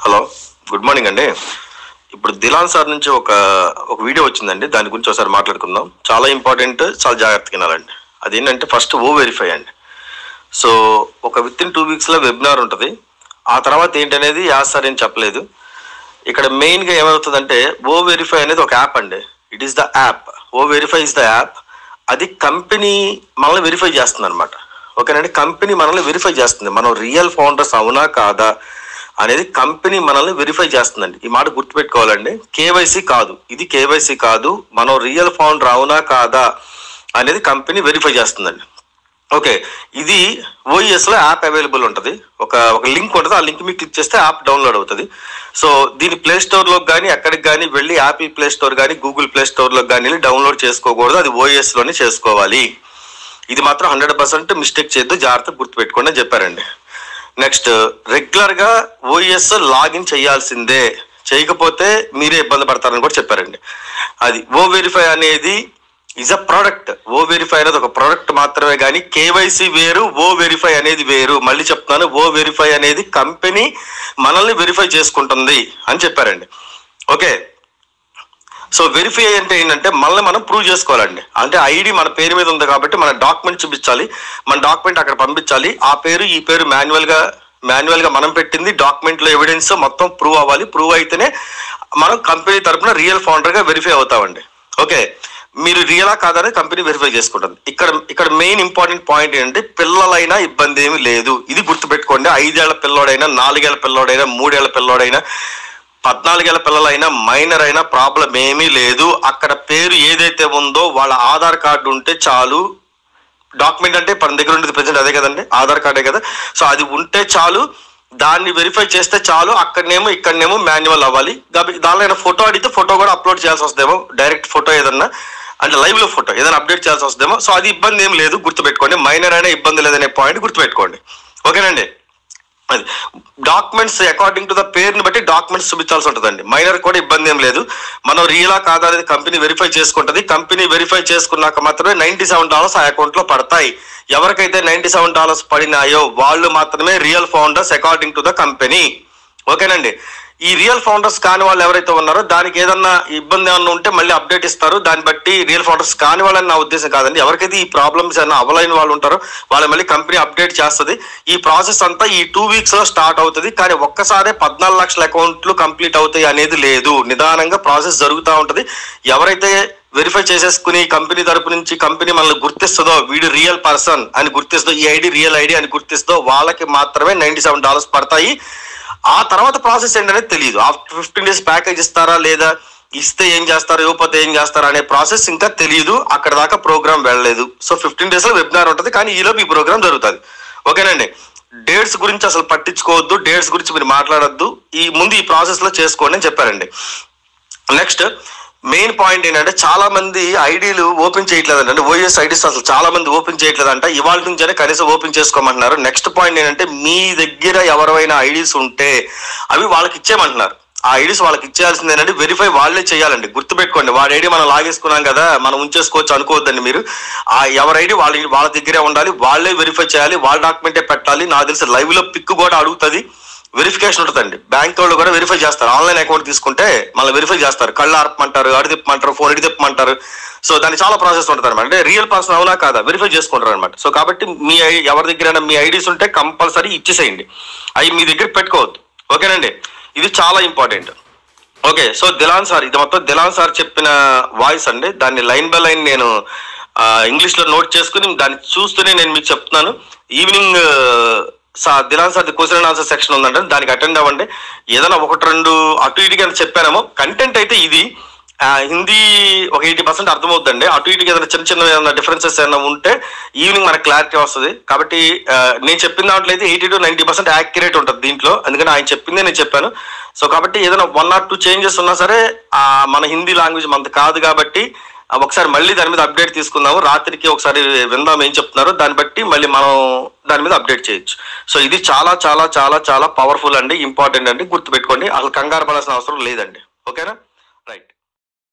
hello good morning అండి ఇప్పుడు దిలాన్ sir నుంచి ఒక ఒక వీడియో వచ్చిందండి దాని గురించి ఒకసారి మాట్లాడుకుందాం చాలా ఇంపార్టెంట్ చాలా జాగ్రత్తగా వినాలండి అదేంటంటే ఫస్ట్ ఓ వెరిఫై అండి సో ఒక విత్ ఇన్ టూ వీక్స్లో వెబినార్ ఉంటుంది ఆ తర్వాత ఏంటనేది యా సార్ ఏం చెప్పలేదు ఇక్కడ మెయిన్గా ఏమవుతుందంటే ఓ వెరిఫై అనేది ఒక యాప్ అండి it is the app O verify is the app అది కంపెనీ మనల్ని వెరిఫై చేస్తుంది అనమాట ఓకేనండి కంపెనీ మనల్ని వెరిఫై చేస్తుంది మనం రియల్ ఫౌండర్స్ అవునా కాదా అనేది కంపెనీ మనల్ని వెరిఫై చేస్తుందండి ఈ మాట గుర్తుపెట్టుకోవాలండి కేవైసీ కాదు ఇది కేవైసీ కాదు మనం రియల్ ఫౌండర్ అవునా కాదా అనేది కంపెనీ వెరిఫై చేస్తుందండి ఓకే ఇది ఓఈఎస్ లో యాప్ అవైలబుల్ ఉంటుంది ఒక ఒక లింక్ ఉంటుంది ఆ లింక్ మీకు క్లిక్ చేస్తే యాప్ డౌన్లోడ్ అవుతుంది సో దీని ప్లే స్టోర్ లో కానీ ఎక్కడికి కానీ వెళ్ళి యాపిల్ ప్లే స్టోర్ కానీ గూగుల్ ప్లే స్టోర్ లో కానీ వెళ్ళి డౌన్లోడ్ చేసుకోకూడదు అది ఓఎస్ లోనే చేసుకోవాలి ఇది మాత్రం హండ్రెడ్ పర్సెంట్ మిస్టేక్ చేయొద్దు జాగ్రత్త గుర్తుపెట్టుకోండి అని చెప్పారండి నెక్స్ట్ రెగ్యులర్ గా ఓఎస్ లాగిన్ చేయాల్సిందే చేయకపోతే మీరే ఇబ్బంది పడతారని కూడా చెప్పారండి అది ఓ వెరిఫై అనేది is a product O verify అనేది ఒక ప్రోడక్ట్ మాత్రమే కానీ కేవైసీ వేరు ఓ వెరిఫై అనేది వేరు మళ్ళీ చెప్తున్నాను ఓ వెరిఫై అనేది కంపెనీ మనల్ని వెరిఫై చేసుకుంటుంది అని చెప్పారండి ఓకే సో వెరిఫై అంటే ఏంటంటే మళ్ళీ మనం ప్రూవ్ చేసుకోవాలండి అంటే ఐడి మన పేరు మీద ఉంది కాబట్టి మన డాక్యుమెంట్ చూపించాలి మన డాక్యుమెంట్ అక్కడ పంపించాలి ఆ పేరు ఈ పేరు మాన్యువల్ గా మాన్యువల్ గా మనం పెట్టింది డాక్యుమెంట్ లో ఎవిడెన్స్ మొత్తం ప్రూవ్ అవ్వాలి ప్రూవ్ అయితేనే మనం కంపెనీ తరపున రియల్ ఫౌండర్ గా వెరిఫై అవుతామండి ఓకే మీరు రియలా కాదని కంపెనీ వెరిఫై చేసుకుంటుంది ఇక్కడ ఇక్కడ మెయిన్ ఇంపార్టెంట్ పాయింట్ ఏంటంటే పిల్లలైనా ఇబ్బంది ఏమీ లేదు ఇది గుర్తుపెట్టుకోండి ఐదేళ్ల పిల్లోడైనా నాలుగేళ్ల పిల్లోడైనా మూడేళ్ల పిల్లోడైనా పద్నాలుగేళ్ల పిల్లలైనా మైనర్ అయినా ప్రాబ్లం ఏమీ లేదు అక్కడ పేరు ఏదైతే ఉందో వాళ్ళ ఆధార్ కార్డు ఉంటే చాలు డాక్యుమెంట్ అంటే మన దగ్గర ఉండేది ప్రజెంట్ అదే కదండి ఆధార్ కార్డే కదా సో అది ఉంటే చాలు దాన్ని వెరిఫై చేస్తే చాలు అక్కడనేమో ఇక్కడనేమో మాన్యువల్ అవ్వాలి కాబట్టి దానిలో ఏదైనా ఫోటో అడిగితే ఫోటో కూడా అప్లోడ్ చేయాల్సి వస్తుందేమో డైరెక్ట్ ఫోటో ఏదన్నా అంటే లైవ్ లో ఫోటో ఏదైనా అప్డేట్ చేయాల్సి వస్తుందేమో సో అది ఇబ్బంది ఏం లేదు గుర్తుపెట్టుకోండి మైనర్ అయినా ఇబ్బంది లేదనే పాయింట్ గుర్తుపెట్టుకోండి ఓకేనండి అది డాక్యుమెంట్స్ అకార్డింగ్ టు ద పేరుని బట్టి డాక్యుమెంట్స్ చూపించాల్సి ఉంటుందండి మైనర్ కూడా ఇబ్బంది ఏం లేదు మనం రియలా కాదా అనేది కంపెనీ వెరిఫై చేసుకుంటది కంపెనీ వెరిఫై చేసుకున్నాక మాత్రమే నైన్టీ సెవెన్ డాలర్స్ ఆ అకౌంట్ లో పడతాయి ఎవరికైతే నైన్టీ సెవెన్ డాలర్స్ పడినాయో వాళ్ళు మాత్రమే real founders according to the company ఓకేనండి ఈ రియల్ ఫౌండర్స్ కాని వాళ్ళు ఎవరైతే ఉన్నారో దానికి ఏదన్నా ఇబ్బంది ఏమన్నా ఉంటే మళ్ళీ అప్డేట్ ఇస్తారు దాన్ని బట్టి రియల్ ఫౌండర్స్ కాని వాళ్ళని నా ఉద్దేశం కాదండి ఎవరికైతే ఈ ప్రాబ్లమ్స్ ఏమైనా అవలైన వాళ్ళు ఉంటారో వాళ్ళు మళ్ళీ కంపెనీ అప్డేట్ చేస్తుంది ఈ ప్రాసెస్ అంతా ఈ టూ వీక్స్ లో స్టార్ట్ అవుతుంది కానీ ఒక్కసారే పద్నాలుగు లక్షల అకౌంట్లు కంప్లీట్ అవుతాయి అనేది లేదు నిదానంగా ప్రాసెస్ జరుగుతూ ఉంటుంది ఎవరైతే వెరిఫై చేసేసుకుని కంపెనీ తరపు నుంచి కంపెనీ మనల్ని గుర్తిస్తుందో వీడు రియల్ పర్సన్ అని గుర్తిస్తుందో ఈ ఐడి రియల్ ఐడి అని గుర్తిస్తుందో వాళ్ళకి మాత్రమే నైన్టీ సెవెన్ డాలర్స్ పడతాయి ఆ తర్వాత ప్రాసెస్ ఏంటనేది తెలియదు ఆఫ్టర్ ఫిఫ్టీన్ డేస్ ప్యాకేజ్ ఇస్తారా లేదా ఇస్తే ఏం చేస్తారు ఇవ్వకపోతే ఏం చేస్తారా అనే ప్రాసెస్ ఇంకా తెలియదు అక్కడ దాకా ప్రోగ్రామ్ వెళ్ళలేదు సో ఫిఫ్టీన్ డేస్ లో వెబినార్ ఉంటుంది కానీ ఈలోపు ఈ ప్రోగ్రామ్ జరుగుతుంది ఓకేనండి డేట్స్ గురించి అసలు పట్టించుకోవద్దు డేట్స్ గురించి మీరు మాట్లాడొద్దు ఈ ముందు ఈ ప్రాసెస్ లో చేసుకోండి అని చెప్పారండి నెక్స్ట్ మెయిన్ పాయింట్ ఏంటంటే చాలా మంది ఐడీలు ఓపెన్ చేయట్లేదండి అంటే ఓఎస్ ఐడీస్ అసలు చాలా మంది ఓపెన్ చేయట్లేదంట ఇవాళ నుంచే కనీసం ఓపెన్ చేసుకోమంటున్నారు నెక్స్ట్ పాయింట్ ఏంటంటే మీ దగ్గర ఎవరైనా ఐడీస్ ఉంటే అవి వాళ్ళకి ఇచ్చేయమంటున్నారు ఆ ఐడీస్ వాళ్ళకి ఇచ్చేయాల్సింది ఏంటంటే వెరిఫై వాళ్ళే చేయాలండి గుర్తుపెట్టుకోండి వాడి ఐడి మనం లాగేసుకున్నాం కదా మనం ఉంచేసుకోవచ్చు అనుకోవద్దండి మీరు ఆ ఎవరి ఐడి వాళ్ళ వాళ్ళ దగ్గరే ఉండాలి వాళ్ళే వెరిఫై చేయాలి వాళ్ళ డాక్యుమెంటే పెట్టాలి నాకు తెలిసి లైవ్ లో పిక్ కూడా అడుగుతుంది వెరిఫికేషన్ ఉంటుందండి బ్యాంక్ వాళ్ళు కూడా వెరిఫై చేస్తారు ఆన్లైన్ అకౌంట్ తీసుకుంటే మళ్ళీ వెరిఫై చేస్తారు కళ్ళు ఆర్పమంటారు అడి తిప్పమంటారు ఫోన్ ఇడి తిప్పమంటారు సో దానికి చాలా ప్రాసెస్ ఉంటుంది అనమాట అంటే రియల్ పర్సన్ అవునా కాదా వెరిఫై చేసుకుంటారు అనమాట సో కాబట్టి మీ ఐ- ఎవరి దగ్గర మీ ఐడీస్ ఉంటే కంపల్సరీ ఇచ్చేసేయండి అవి మీ దగ్గర పెట్టుకోవద్దు ఓకేనండి ఇది చాలా important okay so Dylan sir ఇది మొత్తం దిలాన్ సార్ చెప్పిన వాయిస్ అండి దాన్ని లైన్ బై లైన్ నేను ఇంగ్లీష్ లో నోట్ చేసుకుని దాన్ని చూస్తూనే నేను మీకు చెప్తున్నాను ఈవినింగ్ సా Dylan sir question and answer section ఉందంటే దానికి అటెండ్ అవ్వండి ఏదైనా ఒకటి రెండు అటు ఇటుగా చెప్పానేమో కంటెంట్ అయితే ఇది ఆ, హిందీ ఒక ఎయిటీ పర్సెంట్ అర్థమవుతుందండి అటు ఇటుకి ఏదైనా చిన్న చిన్న ఏదైనా డిఫరెన్సెస్ ఏమైనా ఉంటే ఈవినింగ్ మనకు క్లారిటీ వస్తుంది కాబట్టి ఆ, నేను చెప్పిన దాంట్లో అయితే eighty to ninety percent accurate ఉంటుంది దీంట్లో అందుకని ఆయన చెప్పిందే నేను చెప్పాను సో కాబట్టి ఏదైనా వన్ ఆర్ టూ చేంజెస్ ఉన్నా సరే ఆ, మన హిందీ లాంగ్వేజ్ మనది కాదు కాబట్టి ఆ, ఒకసారి మళ్ళీ దాని మీద అప్డేట్ తీసుకుందాము రాత్రికి ఒకసారి విందాం ఏం చెప్తున్నారో దాన్ని బట్టి మళ్ళీ మనం దాని మీద అప్డేట్ చేయొచ్చు సో ఇది చాలా చాలా చాలా చాలా పవర్ఫుల్ అండి ఇంపార్టెంట్ అండి గుర్తుపెట్టుకోండి అసలు కంగారు పడాల్సిన అవసరం లేదండి ఓకేనా